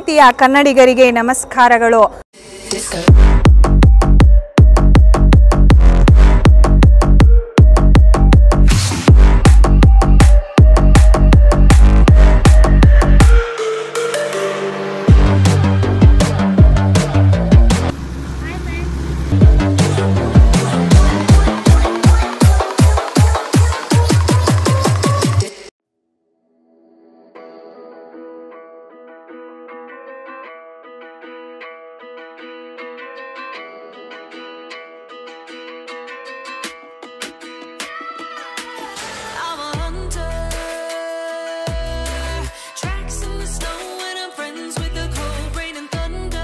ಪ್ರೀತಿಯ ಕನ್ನಡಿಗರಿಗೆ ನಮಸ್ಕಾರಗಳು I'm a hunter. Tracks in the snow, and I'm friends with the cold rain and thunder.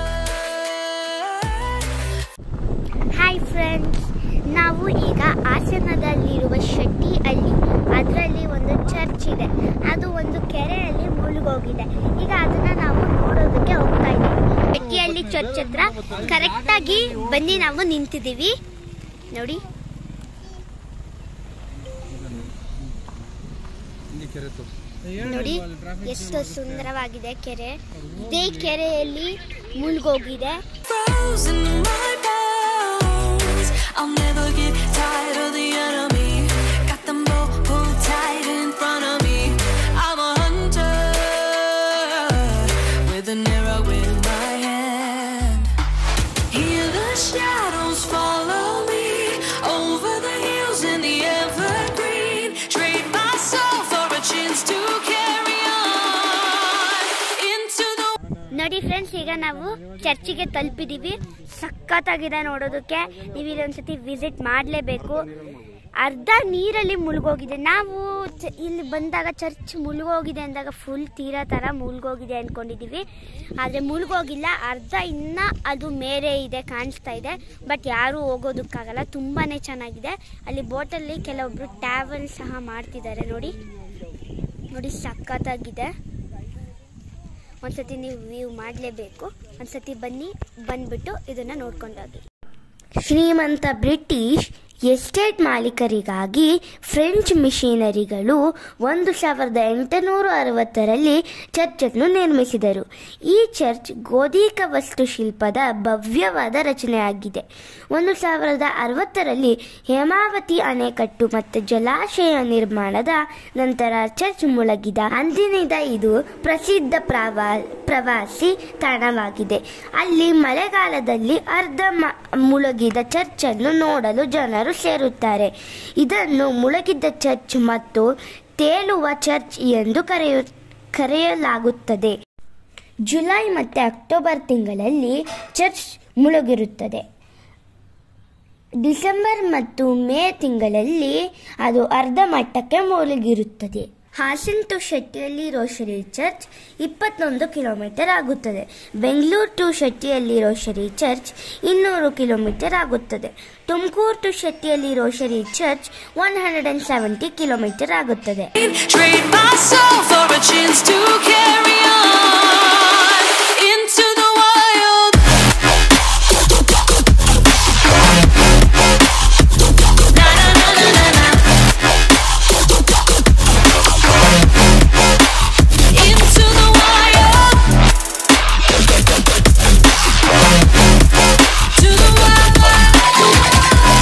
Hi friends ನಾವು ಈಗ ಹಾಸನದಲ್ಲಿರುವ ಶೆಟ್ಟಿಹಳ್ಳಿ ಅದರಲ್ಲಿ ಒಂದು ಚರ್ಚ್ ಇದೆ ಅದು ಒಂದು ಕೆರೆಯಲ್ಲಿ ಮುಳುಗೋಗಿದೆ ಈಗ ಅದನ್ನ ನಾವು ನೋಡೋದಕ್ಕೆ ಹೋಗ್ತಾ ಇದ್ದೀವಿ ಶೆಟ್ಟಿಹಳ್ಳಿ ಚರ್ಚ್ ಹತ್ರ ಕರೆಕ್ಟಾಗಿ ಬಂದು ನಾವು ನಿಂತಿದ್ದೀವಿ ನೋಡಿ ನೋಡಿ ಎಷ್ಟು ಸುಂದರವಾಗಿದೆ ಕೆರೆ ಇದೇ ಕೆರೆಯಲ್ಲಿ ಮುಳುಗೋಗಿದೆ Frozen in my bones. I'll never get tired of the enemy. Got them both pulled tight in front of me. I'm a hunter with an arrow in my hand. Hear the shadows follow me over the hills in the evergreen. Trade my soul for a chance to carry on into the ನೋಡಿ friends ಈಗ ನಾವು ಚರ್ಚಿಗೆ ತಲುಪಿದೀವಿ ಸಖತ್ತಾಗಿದೆ ನೋಡೋದಕ್ಕೆ ನೀವು ಇಲ್ಲಿ ಒಂದ್ಸತಿ visit ಮಾಡಲೇಬೇಕು ಅರ್ಧ ನೀರಲ್ಲಿ ಮುಳುಗೋಗಿದೆ ನಾವು ಚ- ಇಲ್ಲಿ ಬಂದಾಗ ಚರ್ಚ್ ಮುಳುಗೋಗಿದೆ ಅಂದಾಗ ಫುಲ್ ತೀರಾ ಥರ ಮುಳುಗೋಗಿದೆ ಅಂದ್ಕೊಂಡಿದ್ದೀವಿ ಆದರೆ ಮುಳುಗೋಗಿಲ್ಲ ಅರ್ಧ ಇನ್ನ ಅದು ಮೇಲೆ ಇದೆ ಕಾಣಿಸ್ತಾ ಇದೆ ಬಟ್ ಯಾರೂ ಹೋಗೋದಕ್ಕಾಗಲ್ಲ ತುಂಬಾ ಚೆನ್ನಾಗಿದೆ ಅಲ್ಲಿ ಬೋಟಲ್ಲಿ ಕೆಲವೊಬ್ರು ಟ್ರಾವೆಲ್ ಸಹ ಮಾಡ್ತಿದ್ದಾರೆ ನೋಡಿ ನೋಡಿ ಸಖತ್ತಾಗಿದೆ ಒಂದ್ಸತಿ ನೀವು ವ್ಯೂ ಮಾಡಲೇಬೇಕು ಒಂದ್ಸತಿ ಬನ್ನಿ ಬಂದ್ಬಿಟ್ಟು ಇದನ್ನ ನೋಡ್ಕೊಂಡೋಗಿ ಶ್ರೀಮಂತ ಬ್ರಿಟಿಷ್ ಎಸ್ಟೇಟ್ ಮಾಲೀಕರಿಗಾಗಿ ಫ್ರೆಂಚ್ ಮಿಷನರಿಗಳು ಒಂದು ಸಾವಿರದ ಎಂಟುನೂರ ಅರವತ್ತರಲ್ಲಿ ಚರ್ಚನ್ನು ನಿರ್ಮಿಸಿದರು ಈ ಚರ್ಚ್ ಗೋಧಿಕ ವಾಸ್ತುಶಿಲ್ಪದ ಭವ್ಯವಾದ ರಚನೆಯಾಗಿದೆ ಒಂದು ಸಾವಿರದ ಅರವತ್ತರಲ್ಲಿ ಹೇಮಾವತಿ ಅಣೆಕಟ್ಟು ಮತ್ತು ಜಲಾಶಯ ನಿರ್ಮಾಣದ ನಂತರ ಚರ್ಚ್ ಮುಳುಗಿದ ಅಂದಿನಿಂದ ಇದು ಪ್ರಸಿದ್ಧ ಪ್ರವಾ ಪ್ರವಾಸಿ ತಾಣವಾಗಿದೆ ಅಲ್ಲಿ ಮಳೆಗಾಲದಲ್ಲಿ ಅರ್ಧ ಮ- ಮುಳುಗಿದ ಚರ್ಚ್ ಅನ್ನು ನೋಡಲು ಜನರು ಸೇರುತ್ತಾರೆ ಇದನ್ನು ಮುಳುಗಿದ ಚರ್ಚ್ ಮತ್ತು ತೇಲುವ ಚರ್ಚ್ ಎಂದು ಕರೆಯು ಕರೆಯಲಾಗುತ್ತದೆ ಜುಲೈ ಮತ್ತು ಅಕ್ಟೋಬರ್ ತಿಂಗಳಲ್ಲಿ ಚರ್ಚ್ ಮುಳುಗಿರುತ್ತದೆ ಡಿಸೆಂಬರ್ ಮತ್ತು ಮೇ ತಿಂಗಳಲ್ಲಿ ಅದು ಅರ್ಧ ಮಟ್ಟಕ್ಕೆ ಮುಳುಗಿರುತ್ತದೆ Hassan to Shettihalli rosary church ಇಪ್ಪತ್ತೊಂದು ಕಿಲೋಮೀಟರ್ ಆಗುತ್ತದೆ Bengaluru to Shettihalli rosary church ಇನ್ನೂರು ಕಿಲೋಮೀಟರ್ ಆಗುತ್ತದೆ Tumakuru to Shettihalli rosary church one hundred and seventy kilometre ಆಗುತ್ತದೆ Trade my soul for a chance to carry on into the wild. Na na na na na na. Into the wild. To the wild.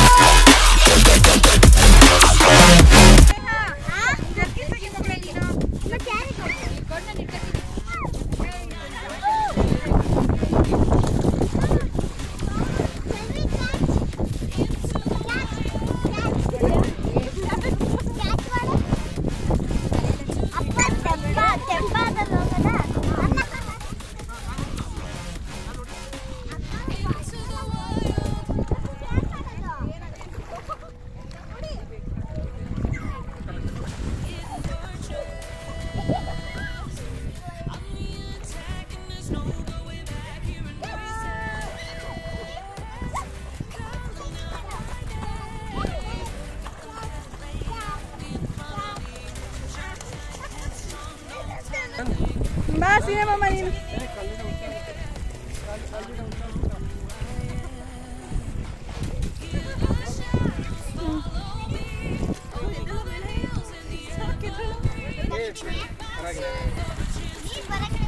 ಬಾ cinema ನೀನು ನೀರ್ ಬರಕ್ಕೆ